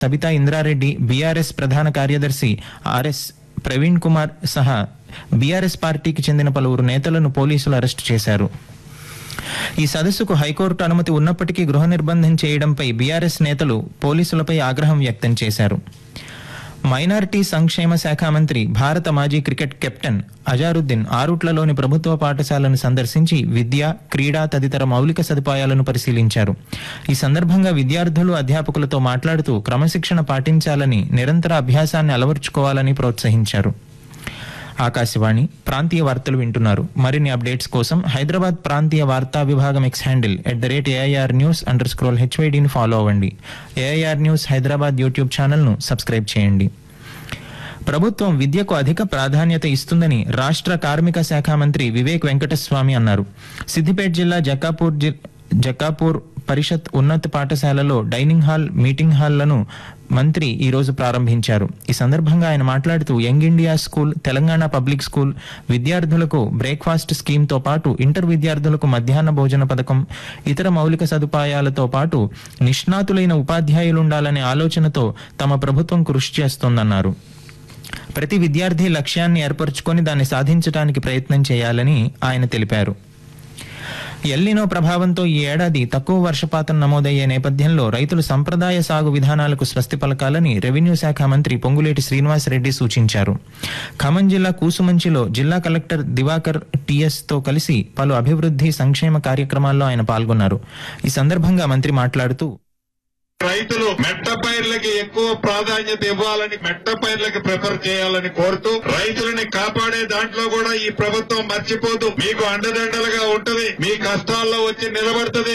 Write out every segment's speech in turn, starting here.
Sabitha Indra Reddy BRS ప్రధాన కార్యదర్శి RS Praveen Kumar సహా బీఆర్ఎస్ పార్టీకి చెందిన పలువురు నేతలను పోలీసులు అరెస్టు చేశారు ఈ సదస్సుకు హైకోర్టు అనుమతి ఉన్నప్పటికీ గృహ నిర్బంధం చేయడంపై బీఆర్ఎస్ నేతలు పోలీసులపై ఆగ్రహం వ్యక్తం చేశారు మైనారిటీ సంక్షేమ శాఖ మంత్రి భారత మాజీ క్రికెట్ కెప్టెన్ అజారుద్దీన్ ఆరుట్లలోని ప్రభుత్వ పాఠశాలను సందర్శించి విద్య క్రీడా తదితర మౌలిక సదుపాయాలను పరిశీలించారు ఈ సందర్భంగా విద్యార్థులు అధ్యాపకులతో మాట్లాడుతూ క్రమశిక్షణ పాటించాలని నిరంతర అభ్యాసాన్ని అలవర్చుకోవాలని ప్రోత్సహించారు ఆకాశవాణి ప్రాంతీయ వార్తలు వింటున్నారు మరిన్ని అప్డేట్స్ కోసం హైదరాబాద్ ప్రాంతీయ వార్తా విభాగం X handle at the rate AIR news underscore స్క్రోల్ హెచ్వైడిని ఫాలో అవ్వండి ఏఐఆర్ న్యూస్ హైదరాబాద్ యూట్యూబ్ ఛానల్ను సబ్స్క్రైబ్ చేయండి ప్రభుత్వం విద్యకు అధిక ప్రాధాన్యత ఇస్తుందని రాష్ట్ర కార్మిక శాఖ మంత్రి వివేక్ వెంకటస్వామి అన్నారు సిద్దిపేట జిల్లా జక్కాపూర్ జి- జక్కాపూర్ పరిషత్ ఉన్నత పాఠశాలలో డైనింగ్ హాల్ మీటింగ్ హాల్లను మంత్రి ఈ రోజు ప్రారంభించారు ఈ సందర్భంగా ఆయన మాట్లాడుతూ young India school Telangana public school విద్యార్థులకు బ్రేక్ఫాస్ట్ స్కీమ్ తో పాటు ఇంటర్ విద్యార్థులకు మధ్యాహ్న భోజన పథకం ఇతర మౌలిక సదుపాయాలతో పాటు నిష్ణాతులైన ఉపాధ్యాయులుండాలనే ఆలోచనతో తమ ప్రభుత్వం కృషి చేస్తోందన్నారు ప్రతి విద్యార్థి లక్ష్యాన్ని ఏర్పరచుకొని దాన్ని సాధించడానికి ప్రయత్నం చేయాలని ఆయన తెలిపారు ఎల్లినో ప్రభావంతో ఈ ఏడాది తక్కువ వర్షపాతం నమోదయ్యే నేపథ్యంలో రైతులు సంప్రదాయ సాగు విధానాలకు స్వస్తి పలకాలని రెవెన్యూ శాఖ మంత్రి పొంగులేటి శ్రీనివాసరెడ్డి సూచించారు ఖమ్మం జిల్లా కూసుమంచిలో జిల్లా కలెక్టర్ దివాకర్ టిఎస్ తో కలిసి పలు అభివృద్ధి సంక్షేమ కార్యక్రమాల్లో ఆయన పాల్గొన్నారు ఈ సందర్భంగా మంత్రి మాట్లాడుతూ రైతులు మెట్ట పైర్లకి ఎక్కువ ప్రాధాన్యత ఇవ్వాలని మెట్ట పైర్లకి ప్రిఫర్ చేయాలని కోరుతూ రైతులని కాపాడే దాంట్లో కూడా ఈ ప్రభుత్వం మర్చిపోతూ మీకు అండదండలుగా ఉంటది మీ కష్టాల్లో వచ్చి నిలబడుతుంది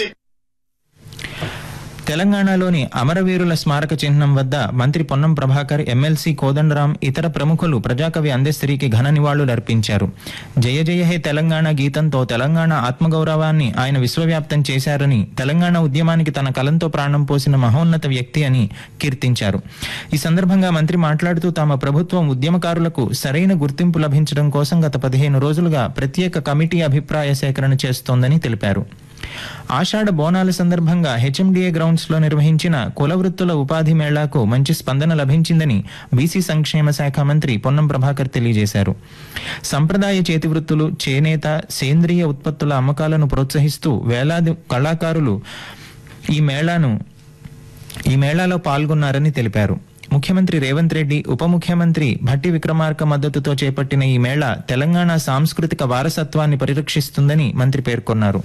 తెలంగాణలోని అమరవీరుల స్మారక చిహ్నం వద్ద మంత్రి పొన్నం ప్రభాకర్ ఎమ్మెల్సీ కోదండరాం ఇతర ప్రముఖులు ప్రజాకవి అందెస్త్రీకి ఘన నివాళులర్పించారు జయ జయ హే తెలంగాణ గీతంతో తెలంగాణ ఆత్మగౌరవాన్ని ఆయన విశ్వవ్యాప్తం చేశారని తెలంగాణ ఉద్యమానికి తన కలంతో ప్రాణం పోసిన మహోన్నత వ్యక్తి అని కీర్తించారు ఈ సందర్భంగా మంత్రి మాట్లాడుతూ తమ ప్రభుత్వం ఉద్యమకారులకు సరైన గుర్తింపు లభించడం కోసం గత పదిహేను రోజులుగా ప్రత్యేక కమిటీ అభిప్రాయ సేకరణ చేస్తోందని తెలిపారు ఆషాఢ బోనాల సందర్భంగా హెచ్ఎండిఏ గ్రౌండ్స్ లో నిర్వహించిన కుల వృత్తుల ఉపాధి మేళాకు మంచి స్పందన లభించిందని బీసీ సంక్షేమ శాఖ మంత్రి పొన్నం ప్రభాకర్ తెలియజేశారు సంప్రదాయ చేతి వృత్తులు చేనేత సేంద్రియ ఉత్పత్తుల అమ్మకాలను ప్రోత్సహిస్తూ వేలాది కళాకారులు ఈ మేళాను ఈ మేళాలో పాల్గొన్నారని తెలిపారు ముఖ్యమంత్రి రేవంత్ రెడ్డి ఉప ముఖ్యమంత్రి భట్టి విక్రమార్క మద్దతుతో చేపట్టిన ఈ మేళా తెలంగాణ సాంస్కృతిక వారసత్వాన్ని పరిరక్షిస్తుందని మంత్రి పేర్కొన్నారు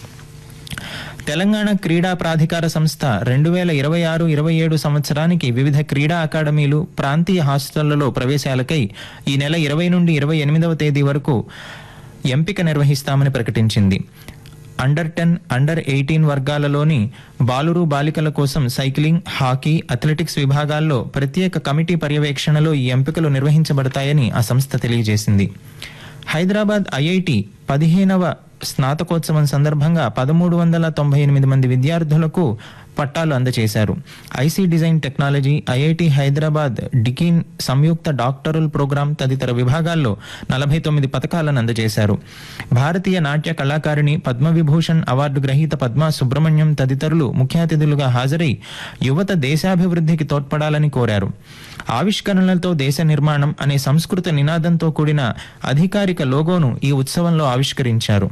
తెలంగాణ క్రీడా ప్రాధికార సంస్థ రెండు వేల ఇరవై ఆరు ఇరవై ఏడు సంవత్సరానికి వివిధ క్రీడా అకాడమీలు ప్రాంతీయ హాస్టళ్లలో ప్రవేశాలకై ఈ నెల ఇరవై నుండి ఇరవై ఎనిమిదవ తేదీ వరకు ఎంపిక నిర్వహిస్తామని ప్రకటించింది అండర్ టెన్ అండర్ ఎయిటీన్ వర్గాలలోని బాలురు బాలికల కోసం సైక్లింగ్ హాకీ అథ్లెటిక్స్ విభాగాల్లో ప్రత్యేక కమిటీ పర్యవేక్షణలో ఈ ఎంపికలు నిర్వహించబడతాయని ఆ సంస్థ తెలియజేసింది హైదరాబాద్ ఐఐటి పదిహేనవ స్నాతకోత్సవం సందర్భంగా పదమూడు వందల తొంభై ఎనిమిది మంది విద్యార్థులకు పట్టాలు అందజేశారు IC design technology IIT Hyderabad Deakin సంయుక్త డాక్టరల్ ప్రోగ్రాం తదితర విభాగాల్లో నలభై తొమ్మిది పథకాలను అందజేశారు భారతీయ నాట్య కళాకారిణి పద్మవిభూషణ్ అవార్డు గ్రహీత పద్మా సుబ్రహ్మణ్యం తదితరులు ముఖ్య అతిథులుగా హాజరై యువత దేశాభివృద్ధికి తోడ్పడాలని కోరారు ఆవిష్కరణలతో దేశ నిర్మాణం అనే సంస్కృత నినాదంతో కూడిన అధికారిక లోగోను ఈ ఉత్సవంలో ఆవిష్కరించారు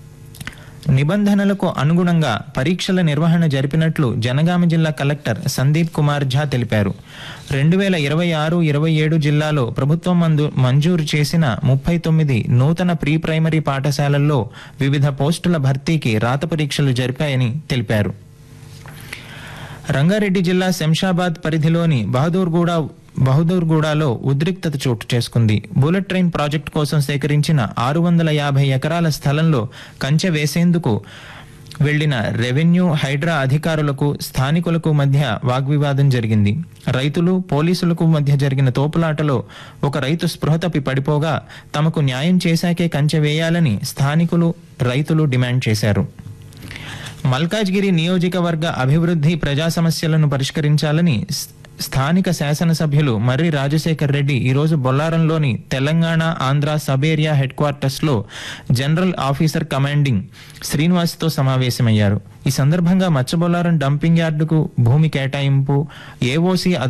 నిబంధనలకు అనుగుణంగా పరీక్షల నిర్వహణ జరిపినట్లు జనగామ జిల్లా కలెక్టర్ సందీప్ కుమార్ ఝా తెలిపారు రెండు వేల ఇరవై ఆరు ఇరవై ఏడు జిల్లాలో ప్రభుత్వం మందు మంజూరు చేసిన ముప్పై తొమ్మిది నూతన ప్రీ ప్రైమరీ పాఠశాలల్లో వివిధ పోస్టుల భర్తీకి రాత పరీక్షలు జరిపాయని తెలిపారు రంగారెడ్డి జిల్లా శంషాబాద్ పరిధిలోని బహదూర్గూడ బహదూర్గూడలో ఉద్రిక్తత చోటు చేసుకుంది బుల్లెట్ ట్రైన్ ప్రాజెక్టు కోసం సేకరించిన ఆరు వందల యాభై ఎకరాల స్థలంలో కంచె వేసేందుకు వెళ్లిన రెవెన్యూ హైడ్రా అధికారులకు స్థానికులకు మధ్య వాగ్వివాదం జరిగింది రైతులు పోలీసులకు మధ్య జరిగిన తోపులాటలో ఒక రైతు స్పృహ తప్పి పడిపోగా తమకు న్యాయం చేశాకే కంచె వేయాలని స్థానికులు రైతులు డిమాండ్ చేశారు మల్కాజ్గిరి నియోజకవర్గ అభివృద్ధి ప్రజా సమస్యలను పరిష్కరించాలని స్- స్థానిక శాసనసభ్యులు మర్రి రాజశేఖర్ రెడ్డి ఈరోజు బొల్లారంలోని Telangana Andhra sub area headquarters లో జనరల్ ఆఫీసర్ కమాండింగ్ శ్రీనివాస్ తో సమావేశమయ్యారు ఈ సందర్భంగా మచ్చబొల్లారం డంపింగ్ యార్డుకు భూమి కేటాయింపు ఏఓసీ